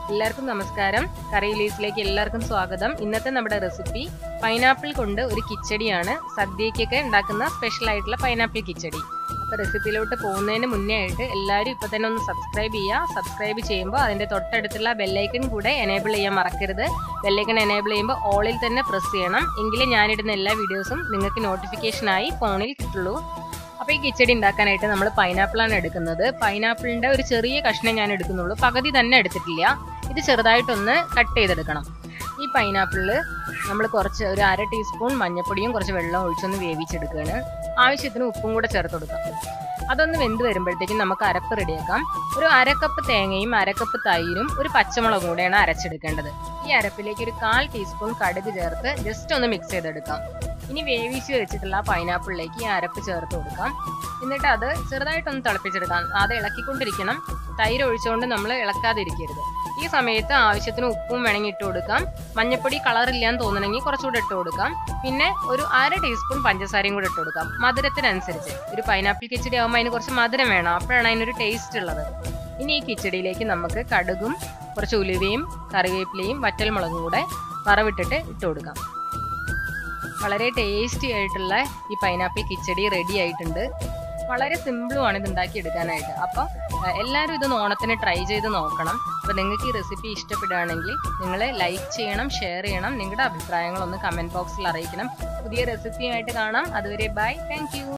എല്ലാവർക്കും നമസ്കാരം കറി ലീസിലേക്ക് എല്ലാവർക്കും സ്വാഗതം ഇന്നത്തെ നമ്മുടെ റെസിപ്പി പൈനാപ്പിൾ കൊണ്ട് ഒരു കിച്ചടിയാണ് സദ്യക്കൊക്കെ ഉണ്ടാക്കുന്ന സ്പെഷ്യൽ ആയിട്ടുള്ള പൈനാപ്പിൾ കിച്ചടി അപ്പൊ റെസിപ്പിയിലോട്ട് പോകുന്നതിന് മുന്നേ ആയിട്ട് എല്ലാവരും ഇപ്പൊ തന്നെ ഒന്ന് സബ്സ്ക്രൈബ് ചെയ്യുക സബ്സ്ക്രൈബ് ചെയ്യുമ്പോൾ അതിന്റെ തൊട്ടടുത്തുള്ള ബെല്ലൈക്കൺ കൂടെ എനേബിൾ ചെയ്യാൻ മറക്കരുത് ബെല്ലൈക്കൺ എനേബിൾ ചെയ്യുമ്പോൾ ഓളിൽ തന്നെ പ്രസ് ചെയ്യണം എങ്കിലേ ഞാനിടുന്ന എല്ലാ വീഡിയോസും നിങ്ങൾക്ക് നോട്ടിഫിക്കേഷനായി ഫോണിൽ കിട്ടുള്ളൂ അപ്പോൾ ഈ കിച്ചടി ഉണ്ടാക്കാനായിട്ട് നമ്മൾ പൈനാപ്പിളാണ് എടുക്കുന്നത് പൈനാപ്പിളിൻ്റെ ഒരു ചെറിയ കഷ്ണം ഞാൻ എടുക്കുന്നുള്ളൂ പകുതി തന്നെ എടുത്തിട്ടില്ല ഇത് ചെറുതായിട്ടൊന്ന് കട്ട് ചെയ്തെടുക്കണം ഈ പൈനാപ്പിളിൽ നമ്മൾ കുറച്ച് ഒരു അര ടീസ്പൂൺ മഞ്ഞൾപ്പൊടിയും കുറച്ച് വെള്ളം ഒഴിച്ചൊന്ന് വേവിച്ചെടുക്കുകയാണ് ആവശ്യത്തിന് ഉപ്പും കൂടെ ചേർത്ത് കൊടുക്കാം അതൊന്ന് വെന്ത് വരുമ്പോഴത്തേക്കും നമുക്ക് അരപ്പ് റെഡിയാക്കാം ഒരു അരക്കപ്പ് തേങ്ങയും അരക്കപ്പ് തൈരും ഒരു പച്ചമുളകും കൂടെയാണ് അരച്ചെടുക്കേണ്ടത് ഈ അരപ്പിലേക്ക് ഒരു കാൽ ടീസ്പൂൺ കടുക് ചേർത്ത് ജസ്റ്റ് ഒന്ന് മിക്സ് ചെയ്തെടുക്കാം ഇനി വേവിച്ച് വെച്ചിട്ടുള്ള പൈനാപ്പിളിലേക്ക് ഈ അരപ്പ് ചേർത്ത് കൊടുക്കാം എന്നിട്ട് അത് ചെറുതായിട്ടൊന്ന് തിളപ്പിച്ചെടുക്കാം അത് ഇളക്കിക്കൊണ്ടിരിക്കണം തൈര് ഒഴിച്ചുകൊണ്ട് നമ്മൾ ഇളക്കാതിരിക്കരുത് ഈ സമയത്ത് ആവശ്യത്തിന് ഉപ്പും വേണമെങ്കിൽ ഇട്ട് കൊടുക്കാം മഞ്ഞപ്പൊടി കളർ ഇല്ലാന്ന് തോന്നണമെങ്കിൽ കുറച്ചുകൂടെ ഇട്ട് കൊടുക്കാം പിന്നെ ഒരു അര ടീസ്പൂൺ പഞ്ചസാരയും കൂടെ ഇട്ട് കൊടുക്കാം മധുരത്തിനനുസരിച്ച് ഒരു പൈനാപ്പിൾ കിച്ചടി ആകുമ്പോൾ അതിന് കുറച്ച് മധുരം വേണം അപ്പോഴാണ് അതിനൊരു ടേസ്റ്റ് ഉള്ളത് ഇനി ഈ കിച്ചടിയിലേക്ക് നമുക്ക് കടുകും കുറച്ച് ഉലുവയും കറിവേപ്പിലയും വറ്റൽമുളകും കൂടെ വറവിട്ടിട്ട് ഇട്ട് കൊടുക്കാം വളരെ ടേസ്റ്റി ആയിട്ടുള്ള ഈ പൈനാപ്പിൾ കിച്ചടി റെഡി ആയിട്ടുണ്ട് വളരെ സിമ്പിളുമാണ് ഇത് ഉണ്ടാക്കി എടുക്കാനായിട്ട് അപ്പോൾ എല്ലാവരും ഇത് ഓണത്തിന് ട്രൈ ചെയ്ത് നോക്കണം അപ്പോൾ നിങ്ങൾക്ക് ഈ റെസിപ്പി ഇഷ്ടപ്പെടുകയാണെങ്കിൽ നിങ്ങൾ ലൈക്ക് ചെയ്യണം ഷെയർ ചെയ്യണം നിങ്ങളുടെ അഭിപ്രായങ്ങളൊന്ന് കമൻറ്റ് ബോക്സിൽ അറിയിക്കണം പുതിയ റെസിപ്പിയായിട്ട് കാണാം അതുവരെ ബൈ താങ്ക്